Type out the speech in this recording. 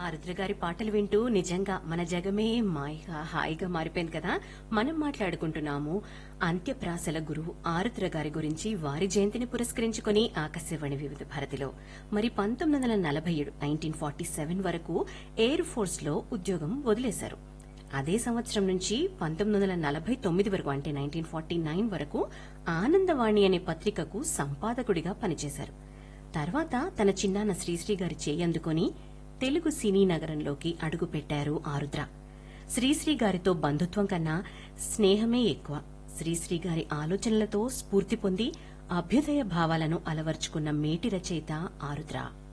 ఆరుద్ర గారి పాటలు వింటూ నిజంగా మన జగమే మాయగా హాయిగా మారిపోయింది కదా మనం మాట్లాడుకుంటున్నాము అంత్యప్రాసల గురువు ఆరుద్ర గారి గురించి వారి జయంతిని పురస్కరించుకుని ఆకాశవాణి వివిధ భారతిలో మరి పంతొమ్మిది వందల నలభై ఏడు నైన్టీన్ ఫార్టీ సెవెన్ వరకు ఎయిర్ ఫోర్స్ లో ఉద్యోగం వదిలేశారు అదే సంవత్సరం నుంచి పంతొమ్మిది వందల నలభై తొమ్మిది వరకు అంటే నైన్టీన్ ఫార్టీ నైన్ వరకు ఆనందవాణి అనే పత్రికకు సంపాదకుడిగా పనిచేశారు తర్వాత తన చిన్నాన్న శ్రీశ్రీ గారి చేయందుకొని తెలుగు సినీ నగరంలోకి అడుగుపెట్టారు ఆరుద్ర శ్రీశ్రీ గారితో బంధుత్వం కన్నా స్నేహమే ఎక్కువ శ్రీశ్రీ గారి ఆలోచనలతో స్ఫూర్తి పొంది అభ్యుదయ భావాలను అలవర్చుకున్న మేటి రచయిత ఆరుద్ర